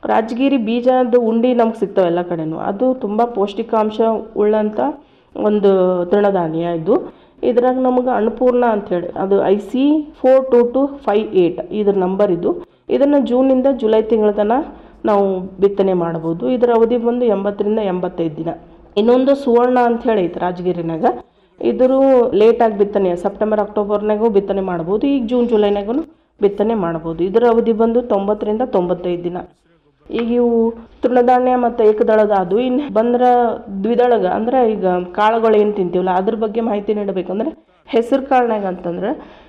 ರಾಜಗಿರಿ ಬೀಜದ ಉಂಡೆ ನಮ್ಗೆ ಸಿಗ್ತಾವೆ ಎಲ್ಲ ಕಡೆನೂ ಅದು ತುಂಬ ಪೌಷ್ಟಿಕಾಂಶ ಉಳ್ಳಂಥ ಒಂದು ತೃಣಧಾನ್ಯ ಇದು ಇದ್ರಾಗ ನಮಗೆ ಅನ್ನಪೂರ್ಣ ಅಂಥೇಳಿ ಅದು I C four two two five eight ಇದ್ರ ನಂಬರ್ ಇದು ಇದನ್ನು ಜೂನಿಂದ ಜುಲೈ ತಿಂಗಳ ತನಕ ನಾವು ಬಿತ್ತನೆ ಮಾಡ್ಬೋದು ಇದರ ಅವಧಿ ಬಂದು ಎಂಬತ್ತರಿಂದ ಎಂಬತ್ತೈದು ದಿನ ಇನ್ನೊಂದು ಸುವರ್ಣ ಅಂತ ಹೇಳಿ ಐತೆ ರಾಜಗಿರಿನಾಗ ಇದರೂ ಲೇಟಾಗಿ ಬಿತ್ತನೆ ಸೆಪ್ಟೆಂಬರ್ ಅಕ್ಟೋಬರ್ನಾಗೂ ಬಿತ್ತನೆ ಮಾಡ್ಬೋದು ಈಗ ಜೂನ್ ಜುಲೈನಾಗೂ ಬಿತ್ತನೆ ಮಾಡ್ಬೋದು ಇದರ ಅವಧಿ ಬಂದು ತೊಂಬತ್ತರಿಂದ ತೊಂಬತ್ತೈದು ದಿನ ಈಗ ಇವು ತೃಣಧಾನ್ಯ ಮತ್ತು ಏಕದಳದ ಅದು ಇನ್ನು ಬಂದ್ರೆ ದ್ವಿದಳಗ ಅಂದ್ರೆ ಈಗ ಕಾಳುಗಳು ಏನು ತಿಂತೀವಲ್ಲ ಅದ್ರ ಬಗ್ಗೆ ಮಾಹಿತಿ ನೀಡಬೇಕಂದ್ರೆ ಹೆಸರು ಕಾಳ್ನಾಗ ಅಂತಂದ್ರೆ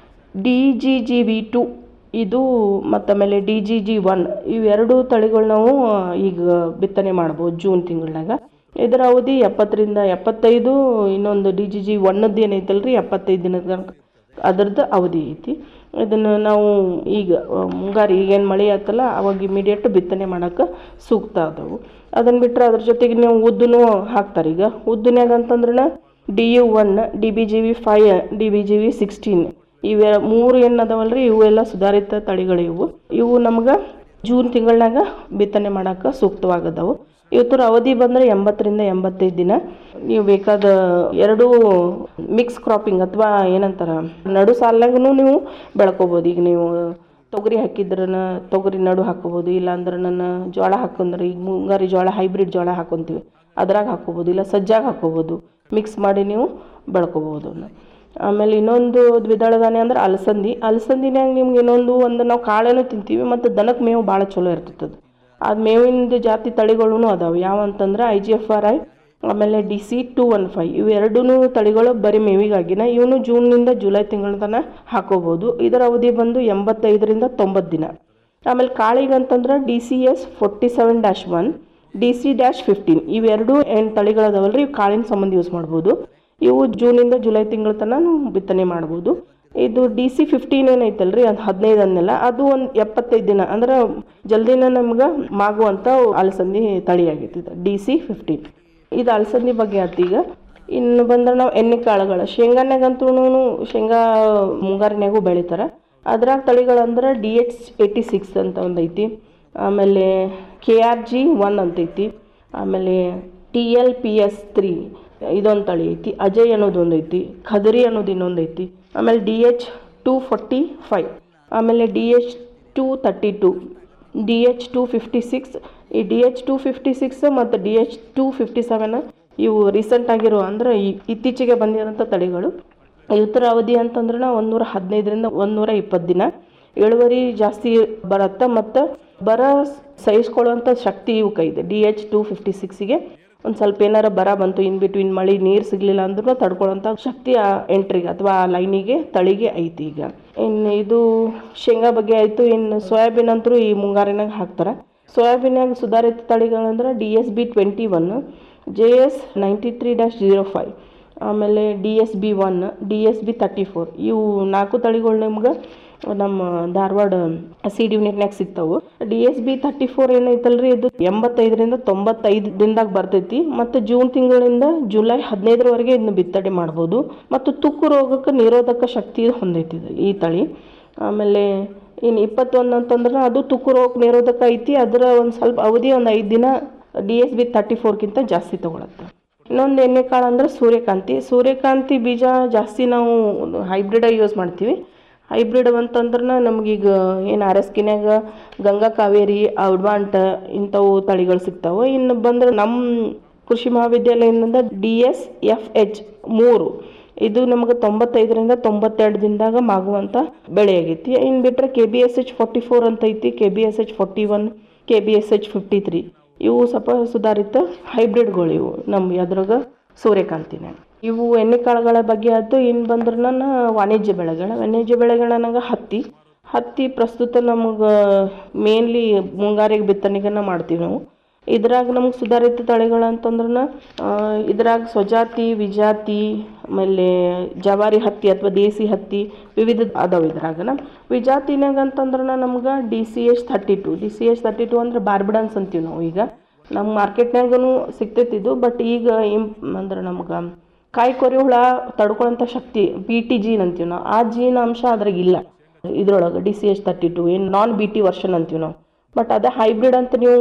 D G G V two ಇದು ಮತ್ತು ಆಮೇಲೆ ಡಿ ಜಿ ಜಿ ಒನ್ ಇವೆರಡು ತಳಿಗಳು ನಾವು ಈಗ ಬಿತ್ತನೆ ಮಾಡ್ಬೋದು ಜೂನ್ ತಿಂಗಳಾಗ ಇದರ ಅವಧಿ ಎಪ್ಪತ್ತರಿಂದ ಎಪ್ಪತ್ತೈದು ಇನ್ನೊಂದು ಡಿ ಜಿ ಜಿ ಒನ್ನದ್ದು ಏನೈತಲ್ಲ ರೀ ಎಪ್ಪತ್ತೈದು ದಿನದ ತನಕ ಅದರದ್ದು ಅವಧಿ ಐತಿ ಇದನ್ನು ನಾವು ಈಗ ಆ, ಮುಂಗಾರು ಈಗೇನು ಮಳೆ ಆಯ್ತಲ್ಲ ಅವಾಗ ಇಮಿಡಿಯೇಟ್ ಬಿತ್ತನೆ ಮಾಡೋಕೆ ಸೂಕ್ತ ಅದಾವು ಅದನ್ನು ಬಿಟ್ಟರೆ ಅದ್ರ ಜೊತೆಗೆ ನೀವು ಉದ್ದೂ ಹಾಕ್ತಾರೆ ಈಗ ಉದ್ದನ್ಯಾಗ ಅಂತಂದ್ರೆ D U one D B G V five D B G V sixteen ಇವೆ ಮೂರು ಏನು ಅದಾವಲ್ಲ ರೀ ಇವು ಎಲ್ಲ ಸುಧಾರಿತ ತಳಿಗಳು ಇವು ಇವು ನಮ್ಗೆ ಜೂನ್ ತಿಂಗಳಾಗ ಬಿತ್ತನೆ ಮಾಡೋಕೆ ಸೂಕ್ತವಾಗದವು ಇವತ್ತರ ಅವಧಿ ಬಂದರೆ ಎಂಬತ್ತರಿಂದ ಎಂಬತ್ತೈದು ದಿನ ನೀವು ಬೇಕಾದ ಎರಡೂ ಮಿಕ್ಸ್ ಕ್ರಾಪಿಂಗ್ ಅಥವಾ ಏನಂತಾರ ನಡು ಸಾಲಾಗೂ ನೀವು ಬೆಳ್ಕೊಬೋದು ಈಗ ನೀವು ತೊಗರಿ ಹಾಕಿದ್ರನ ತೊಗರಿ ನಡು ಹಾಕೋಬೋದು ಇಲ್ಲ ಅಂದ್ರೆ ನನ್ನ ಜೋಳ ಹಾಕೊಂಡ್ರೆ ಈಗ ಮುಂಗಾರಿ ಜೋಳ ಹೈಬ್ರಿಡ್ ಜೋಳ ಹಾಕೊತೀವಿ ಅದ್ರಾಗ ಹಾಕೋಬೋದು ಇಲ್ಲ ಸಜ್ಜಾಗ ಹಾಕೋಬೋದು ಮಿಕ್ಸ್ ಮಾಡಿ ನೀವು ಬೆಳ್ಕೊಬೋದು ಅವನ್ನ ಆಮೇಲೆ ಇನ್ನೊಂದು ದ್ವಿದಳ ಧಾನ್ಯ ಅಂದ್ರೆ ಅಲಸಂದಿ ಅಲಸಂದಿನ್ಯಾಗ ನಿಮ್ಗೆ ಇನ್ನೊಂದು ಒಂದು ನಾವು ಕಾಳೇನು ತಿಂತೀವಿ ಮತ್ತು ದನಕ್ಕೆ ಮೇವು ಭಾಳ ಚಲೋ ಇರ್ತೈತೆ ಅದು ಅದು ಮೇವಿಂದ ಜಾತಿ ತಳಿಗಳೂ ಅದಾವೆ ಯಾವ ಅಂತಂದ್ರೆ I G F R I ಆಮೇಲೆ D C two one five ಇವೆರಡೂ ತಳಿಗಳು ಬರೀ ಮೇವಿಗಾಗಿನ ಇವನು ಜೂನ್ನಿಂದ ಜುಲೈ ತಿಂಗಳ ತನಕ ಹಾಕೋಬೋದು ಇದರ ಅವಧಿ ಬಂದು ಎಂಬತ್ತೈದರಿಂದ ತೊಂಬತ್ತು ದಿನ ಆಮೇಲೆ ಕಾಳಿಗೆ ಅಂತಂದ್ರೆ D C S forty seven dash one D C dash fifteen ಇವೆರಡು ಏನು ತಳಿಗಳದಾವಲ್ಲ ರೀ ಕಾಳಿನ ಸಂಬಂಧ ಯೂಸ್ ಮಾಡ್ಬೋದು ಇವು ಜೂನಿಂದ ಜುಲೈ ತಿಂಗಳ ತನಕ ನಾವು ಬಿತ್ತನೆ ಮಾಡ್ಬೋದು ಇದು ಡಿ ಸಿ ಫಿಫ್ಟೀನ್ ಏನೈತಲ್ಲ ರೀ ಅದು ಹದಿನೈದು ಅನ್ನೆಲ್ಲ ಅದು ಒಂದು ಎಪ್ಪತ್ತೈದು ದಿನ ಅಂದ್ರೆ ಜಲ್ದಿನ ನಮ್ಗೆ ಮಾಗುವಂಥ ಅಲಸಂದಿ ತಳಿ ಆಗೈತಿ ಇದು ಡಿ ಸಿ ಫಿಫ್ಟೀನ್ ಇದು ಅಲಸಂದಿ ಬಗ್ಗೆ ಆತು ಈಗ ಇನ್ನು ಬಂದ್ರೆ ನಾವು ಎಣ್ಣೆ ಕಾಳುಗಳು ಶೇಂಗಾನ್ಯಾಗಂತೂ ಶೇಂಗಾ ಮುಂಗಾರಿನಾಗೂ ಬೆಳಿತಾರೆ ಅದ್ರಾಗ ತಳಿಗಳಂದ್ರೆ ಡಿ ಎಚ್ ಏಯ್ಟಿ ಸಿಕ್ಸ್ ಅಂತ ಒಂದು ಐತಿ ಆಮೇಲೆ ಕೆ ಆರ್ ಜಿ ಒನ್ ಅಂತ ಐತಿ ಆಮೇಲೆ T L P S three ಇದೊಂದು ತಳಿ ಐತಿ ಅಜಯ್ ಅನ್ನೋದು ಒಂದು ಐತಿ ಖದರಿ ಅನ್ನೋದು ಇನ್ನೊಂದು ಐತಿ ಆಮೇಲೆ D H two forty five ಆಮೇಲೆ D H two thirty two D H two fifty six ಈ D H two fifty six ಮತ್ತು D H two fifty seven ಇವು ರೀಸೆಂಟ್ ಆಗಿರೋ ಅಂದರೆ ಈ- ಇತ್ತೀಚೆಗೆ ಬಂದಿರೋಂಥ ತಳಿಗಳು ಇವತ್ತರ ಅವಧಿ ಅಂತಂದ್ರೆ ಒಂದೂರ ಹದಿನೈದರಿಂದ ಒಂದೂರ ಇಪ್ಪತ್ತು ದಿನ ಇಳುವರಿ ಜಾಸ್ತಿ ಬರುತ್ತೆ ಮತ್ತು ಬರ ಸಹಿಸ್ಕೊಳ್ಳುವಂಥ ಶಕ್ತಿ ಇವಕ್ಕೆ ಇದೆ ಡಿ ಎಚ್ ಟೂ ಫಿಫ್ಟಿ ಸಿಕ್ಸಿಗೆ ಒಂದು ಸ್ವಲ್ಪ ಏನಾರ ಬರ ಬಂತು ಇನ್ ಬಿಟ್ವೀನ್ ಮಳೆ ನೀರು ಸಿಗಲಿಲ್ಲ ಅಂದ್ರೂ ತಡ್ಕೊಳ್ಳೋಂಥ ಶಕ್ತಿ ಆ ಎಂಟ್ರಿಗೆ ಅಥವಾ ಆ ಲೈನಿಗೆ ತಳಿಗೆ ಐತಿ ಈಗ ಇನ್ನು ಇದು ಶೇಂಗಾ ಬಗ್ಗೆ ಆಯಿತು ಇನ್ನು ಸೋಯಾಬೀನ್ ಅಂತೂ ಈ ಮುಂಗಾರಿನಾಗ ಹಾಕ್ತಾರೆ ಸೋಯಾಬೀನ್ಯಾಗ ಸುಧಾರಿತ ತಳಿಗಳಂದ್ರೆ D S B twenty one J S ninety three dash zero five ಆಮೇಲೆ D S B one D S B thirty four ಇವು ನಾಲ್ಕು ತಳಿಗಳು ನಿಮ್ಗೆ ನಮ್ಮ ಧಾರವಾಡ ಸೀಡ್ ಯೂನಿಟ್ನಾಗ ಸಿಗ್ತಾವೆ D S B thirty four ಏನೈತಲ್ರಿ ಇದು ಎಂಬತ್ತೈದರಿಂದ ತೊಂಬತ್ತೈದು ದಿನದಾಗ ಬರ್ತೈತಿ ಮತ್ತು ಜೂನ್ ತಿಂಗಳಿಂದ ಜುಲೈ ಹದಿನೈದರವರೆಗೆ ಇದನ್ನ ಬಿತ್ತನೆ ಮಾಡ್ಬೋದು ಮತ್ತು ತುಕ್ಕು ರೋಗಕ್ಕೆ ನಿರೋಧಕ ಶಕ್ತಿ ಹೊಂದೈತಿ ಇದು ಈ ತಳಿ ಆಮೇಲೆ ಇನ್ನು ಇಪ್ಪತ್ತೊಂದು ಅಂತಂದ್ರೆ ಅದು ತುಕ್ಕು ರೋಗ ನಿರೋಧಕ ಐತಿ ಅದರ ಒಂದು ಸ್ವಲ್ಪ ಅವಧಿ ಒಂದು ಐದು ದಿನ ಡಿ ಎಸ್ ಬಿ ತರ್ಟಿ ಫೋರ್ಗಿಂತ ಜಾಸ್ತಿ ತೊಗೊಳತ್ತೆ ಇನ್ನೊಂದು ಎಣ್ಣೆ ಕಾಳು ಅಂದ್ರೆ ಸೂರ್ಯಕಾಂತಿ ಸೂರ್ಯಕಾಂತಿ ಬೀಜ ಜಾಸ್ತಿ ನಾವು ಹೈಬ್ರಿಡ್ ಯೂಸ್ ಮಾಡ್ತೀವಿ ಹೈಬ್ರಿಡ್ ಅಂತಂದ್ರೆ ನಮಗೀಗ ಏನು ಆರ್ ಎಸ್ ಕಿನ್ಯಾಗ ಗಂಗಾ ಕಾವೇರಿ ಔಡ್ವಾಂಟ ಇಂಥವು ತಳಿಗಳು ಸಿಗ್ತಾವೆ ಇನ್ನು ಬಂದ್ರೆ ನಮ್ಮ ಕೃಷಿ ಮಹಾವಿದ್ಯಾಲಯದಿಂದ ಡಿ ಎಸ್ ಎಫ್ ಎಚ್ ಮೂರು ಇದು ನಮಗೆ ತೊಂಬತ್ತೈದರಿಂದ ತೊಂಬತ್ತೆರಡು ದಿನದಾಗ ಮಾಗುವಂಥ ಬೆಳೆ ಆಗೈತಿ ಇನ್ನು ಬಿಟ್ಟರೆ K B S H forty four ಅಂತ ಐತಿ K B S H forty one K B S H fifty three ಇವು ಸ್ವಲ್ಪ ಸುಧಾರಿತ ಹೈಬ್ರಿಡ್ಗಳು ಇವು ನಮ್ಮ ಅದ್ರಾಗ ಸೂರ್ಯಕಾಂತಿನಾಗ ಇವು ಎಣ್ಣೆ ಕಾಳುಗಳ ಬಗ್ಗೆ ಆಯ್ತು ಇನ್ನು ಬಂದ್ರೆ ನನ್ನ ವಾಣಿಜ್ಯ ಬೆಳೆಗಳು ವಾಣಿಜ್ಯ ಬೆಳೆಗಳನ್ನಾಗ ಹತ್ತಿ ಹತ್ತಿ ಪ್ರಸ್ತುತ ನಮಗೆ ಮೇನ್ಲಿ ಮುಂಗಾರಿಗೆ ಬಿತ್ತನೆಗನ್ನ ಮಾಡ್ತೀವಿ ನಾವು ಇದ್ರಾಗ ನಮ್ಗೆ ಸುಧಾರಿತ ತಳಿಗಳು ಅಂತಂದ್ರೆ ಇದ್ರಾಗ ಸ್ವಜಾತಿ ವಿಜಾತಿ ಆಮೇಲೆ ಜವಾರಿ ಹತ್ತಿ ಅಥವಾ ದೇಸಿ ಹತ್ತಿ ವಿವಿಧ ಅದಾವೆ ಇದ್ರಾಗನ ವಿಜಾತಿನಾಗ ಅಂತಂದ್ರೆ ನಮ್ಗೆ D C H thirty two D C H thirty two ಅಂದ್ರೆ ಬಾರ್ಬಿಡನ್ಸ್ ಅಂತೀವಿ ನಾವು ಈಗ ನಮ್ಮ ಮಾರ್ಕೆಟ್ನಾಗೂ ಸಿಗ್ತೈತಿ ಇದು ಬಟ್ ಈಗ ಇಂಪ್ ಅಂದ್ರೆ ನಮ್ಗೆ ಕಾಯಿ ಕೊರಿ ಹುಳ ತಡ್ಕೊಳ್ಳೋಂಥ ಶಕ್ತಿ ಬಿ ಟಿ ಜೀನ್ ಅಂತೀವಿ ನಾವು ಆ ಜೀನ್ ಅಂಶ ಅದ್ರಾಗ ಇಲ್ಲ ಇದ್ರೊಳಗೆ D C H thirty two ಏನು ನಾನ್ ಬಿ ಟಿ ವರ್ಷನ್ ಅಂತೀವಿ ನಾವು ಬಟ್ ಅದೇ ಹೈಬ್ರಿಡ್ ಅಂತ ನೀವು